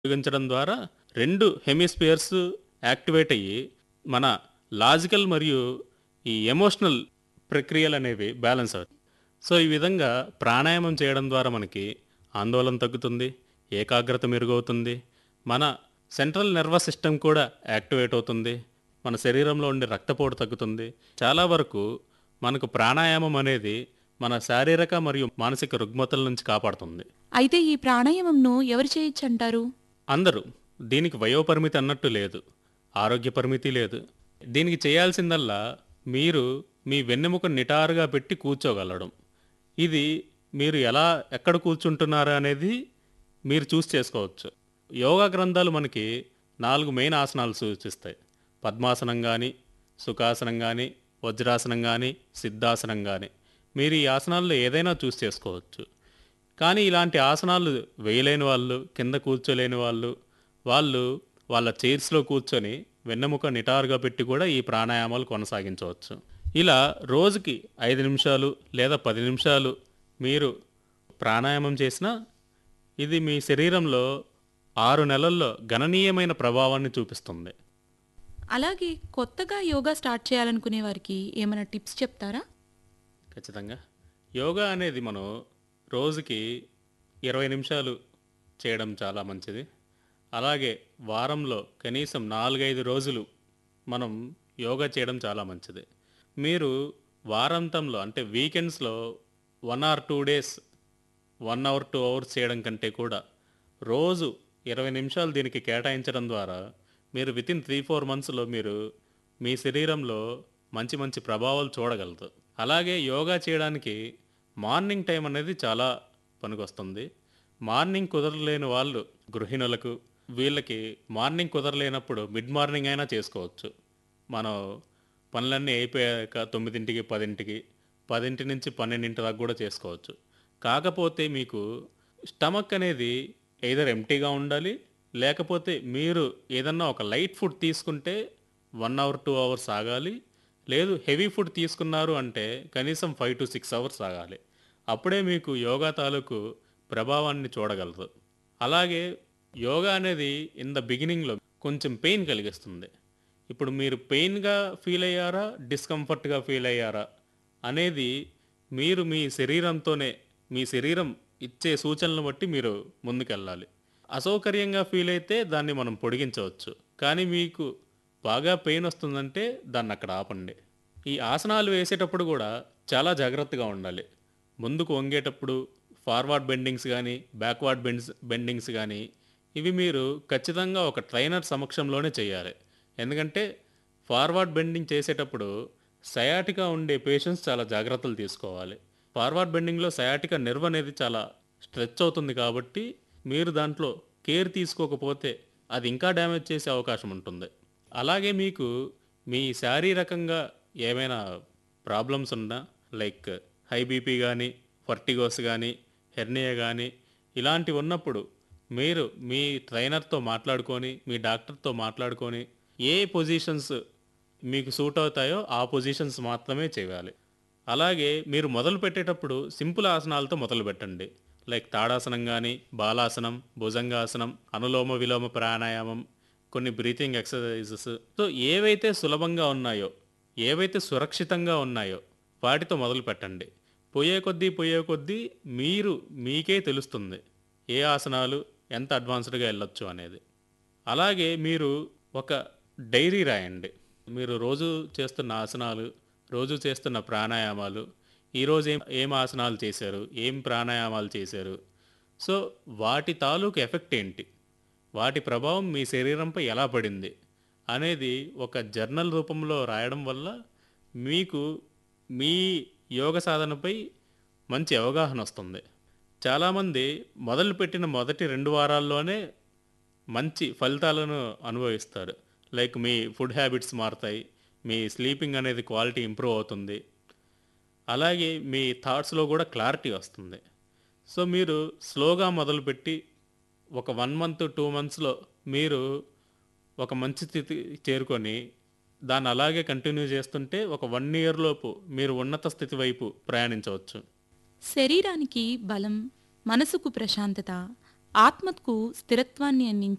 ఉపయోగించడం ద్వారా రెండు హెమిస్పియర్స్ యాక్టివేట్ అయ్యి మన లాజికల్ మరియు ఈ ఎమోషనల్ ప్రక్రియలు అనేవి బ్యాలెన్స్ అవుతాయి సో ఈ విధంగా ప్రాణాయామం చేయడం ద్వారా మనకి ఆందోళన తగ్గుతుంది ఏకాగ్రత మెరుగవుతుంది మన సెంట్రల్ నర్వస్ సిస్టమ్ కూడా యాక్టివేట్ అవుతుంది మన శరీరంలో ఉండే రక్తపోటు తగ్గుతుంది చాలా వరకు మనకు ప్రాణాయామం అనేది మన శారీరక మరియు మానసిక రుగ్మతల నుంచి కాపాడుతుంది అయితే ఈ ప్రాణాయామంను ఎవరు చేయొచ్చు అంటారు అందరూ దీనికి వయోపరిమితి అన్నట్టు లేదు ఆరోగ్య పరిమితి లేదు దీనికి చేయాల్సిందల్లా మీరు మీ వెన్నెముక నిటారుగా పెట్టి కూర్చోగలడం ఇది మీరు ఎలా ఎక్కడ కూర్చుంటున్నారు అనేది మీరు చూస్ చేసుకోవచ్చు యోగా గ్రంథాలు మనకి నాలుగు మెయిన్ ఆసనాలు సూచిస్తాయి పద్మాసనం కానీ సుఖాసనం కానీ వజ్రాసనం కానీ సిద్ధాసనం కానీ మీరు ఈ ఆసనాల్లో ఏదైనా చూస్ చేసుకోవచ్చు కానీ ఇలాంటి ఆసనాలు వేయలేని వాళ్ళు కింద కూర్చోలేని వాళ్ళు వాళ్ళు వాళ్ళ చైర్స్లో కూర్చొని వెన్నెముక నిటారుగా పెట్టి కూడా ఈ ప్రాణాయామాలు కొనసాగించవచ్చు ఇలా రోజుకి ఐదు నిమిషాలు లేదా పది నిమిషాలు మీరు ప్రాణాయామం చేసినా ఇది మీ శరీరంలో ఆరు నెలల్లో గణనీయమైన ప్రభావాన్ని చూపిస్తుంది అలాగే కొత్తగా యోగా స్టార్ట్ చేయాలనుకునే వారికి ఏమైనా టిప్స్ చెప్తారా ఖచ్చితంగా యోగా అనేది మనం రోజుకి ఇరవై నిమిషాలు చేయడం చాలా మంచిది అలాగే వారంలో కనీసం నాలుగైదు రోజులు మనం యోగా చేయడం చాలా మంచిది మీరు వారాంతంలో అంటే వీకెండ్స్లో one or two days one hour two hours చేయడం కంటే కూడా రోజు ఇరవై నిమిషాలు దీనికి కేటాయించడం ద్వారా మీరు విత్ ఇన్ త్రీ ఫోర్ మంత్స్లో మీరు మీ శరీరంలో మంచి మంచి ప్రభావాలు చూడగలరు అలాగే యోగా చేయడానికి మార్నింగ్ టైం అనేది చాలా పనికొస్తుంది మార్నింగ్ కుదరలేని వాళ్ళు గృహిణులకు వీళ్ళకి మార్నింగ్ కుదరలేనప్పుడు మిడ్ మార్నింగ్ అయినా చేసుకోవచ్చు మనం పనులన్నీ అయిపోయాక తొమ్మిదింటికి పదింటికి పదింటి నుంచి పన్నెండింటి దాకా కూడా చేసుకోవచ్చు కాకపోతే మీకు స్టమక్ అనేది ఎయిదర్ ఎంటీగా ఉండాలి లేకపోతే మీరు ఏదన్నా ఒక లైట్ ఫుడ్ తీసుకుంటే వన్ అవర్ టూ అవర్స్ ఆగాలి లేదు హెవీ ఫుడ్ తీసుకున్నారు అంటే కనీసం ఫైవ్ టు సిక్స్ అవర్స్ ఆగాలి అప్పుడే మీకు యోగా తాలూకు ప్రభావాన్ని చూడగలరు అలాగే యోగా అనేది ఇన్ ద బిగినింగ్లో కొంచెం పెయిన్ కలిగిస్తుంది ఇప్పుడు మీరు పెయిన్గా ఫీల్ అయ్యారా డిస్కంఫర్ట్గా ఫీల్ అయ్యారా అనేది మీరు మీ శరీరంతోనే మీ శరీరం ఇచ్చే సూచనలను బట్టి మీరు ముందుకెళ్ళాలి అసౌకర్యంగా ఫీల్ అయితే దాన్ని మనం పొడిగించవచ్చు కానీ మీకు బాగా పెయిన్ వస్తుందంటే దాన్ని అక్కడ ఆపండి ఈ ఆసనాలు వేసేటప్పుడు కూడా చాలా జాగ్రత్తగా ఉండాలి ముందుకు వంగేటప్పుడు ఫార్వర్డ్ బెండింగ్స్ కానీ బ్యాక్వర్డ్ బెండ్స్ బెండింగ్స్ కానీ ఇవి మీరు ఖచ్చితంగా ఒక ట్రైనర్ సమక్షంలోనే చేయాలి ఎందుకంటే ఫార్వర్డ్ బెండింగ్ చేసేటప్పుడు సయాటికా ఉండే పేషెంట్స్ చాలా జాగ్రత్తలు తీసుకోవాలి ఫార్వర్డ్ బెండింగ్లో సయాటికా నెర్వ్ అనేది చాలా స్ట్రెచ్ అవుతుంది కాబట్టి మీరు దాంట్లో కేర్ తీసుకోకపోతే అది ఇంకా డ్యామేజ్ చేసే అవకాశం ఉంటుంది అలాగే మీకు మీ శారీరకంగా ఏమైనా ప్రాబ్లమ్స్ ఉన్నా లైక్ హై బీపీ కానీ ఫర్టిగోస్ కానీ హెర్నియా కానీ ఇలాంటివి ఉన్నప్పుడు మీరు మీ ట్రైనర్తో మాట్లాడుకొని మీ డాక్టర్తో మాట్లాడుకొని ఏ పొజిషన్స్ మీకు సూట్ అవుతాయో ఆ పొజిషన్స్ మాత్రమే చేయాలి అలాగే మీరు మొదలు పెట్టేటప్పుడు సింపుల్ ఆసనాలతో మొదలు పెట్టండి లైక్ తాడాసనం కానీ బాలాసనం భుజంగాసనం అనులోమ విలోమ ప్రాణాయామం కొన్ని బ్రీతింగ్ ఎక్సర్సైజెస్ సో ఏవైతే సులభంగా ఉన్నాయో ఏవైతే సురక్షితంగా ఉన్నాయో వాటితో మొదలు పెట్టండి పోయే కొద్దీ పోయే కొద్దీ మీరు మీకే తెలుస్తుంది ఏ ఆసనాలు ఎంత అడ్వాన్స్డ్గా వెళ్ళొచ్చు అనేది అలాగే మీరు ఒక డైరీ రాయండి మీరు రోజు చేస్తున్న ఆసనాలు రోజు చేస్తున్న ప్రాణాయామాలు ఈరోజు ఏం ఏం ఆసనాలు చేశారు ఏం ప్రాణాయామాలు చేశారు సో వాటి తాలూకు ఎఫెక్ట్ ఏంటి వాటి ప్రభావం మీ శరీరంపై ఎలా పడింది అనేది ఒక జర్నల్ రూపంలో రాయడం వల్ల మీకు మీ యోగ సాధనపై మంచి అవగాహన వస్తుంది చాలామంది మొదలుపెట్టిన మొదటి రెండు వారాల్లోనే మంచి ఫలితాలను అనుభవిస్తారు లైక్ మీ ఫుడ్ హ్యాబిట్స్ మారుతాయి మీ స్లీపింగ్ అనేది క్వాలిటీ ఇంప్రూవ్ అవుతుంది అలాగే మీ థాట్స్లో కూడా క్లారిటీ వస్తుంది సో మీరు స్లోగా మొదలుపెట్టి ఒక వన్ మంత్ టూ మంత్స్లో మీరు ఒక మంచి స్థితి చేరుకొని దాన్ని అలాగే కంటిన్యూ చేస్తుంటే ఒక వన్ ఇయర్ లోపు మీరు ఉన్నత స్థితి వైపు ప్రయాణించవచ్చు శరీరానికి బలం మనసుకు ప్రశాంతత ఆత్మకు స్థిరత్వాన్ని అందించే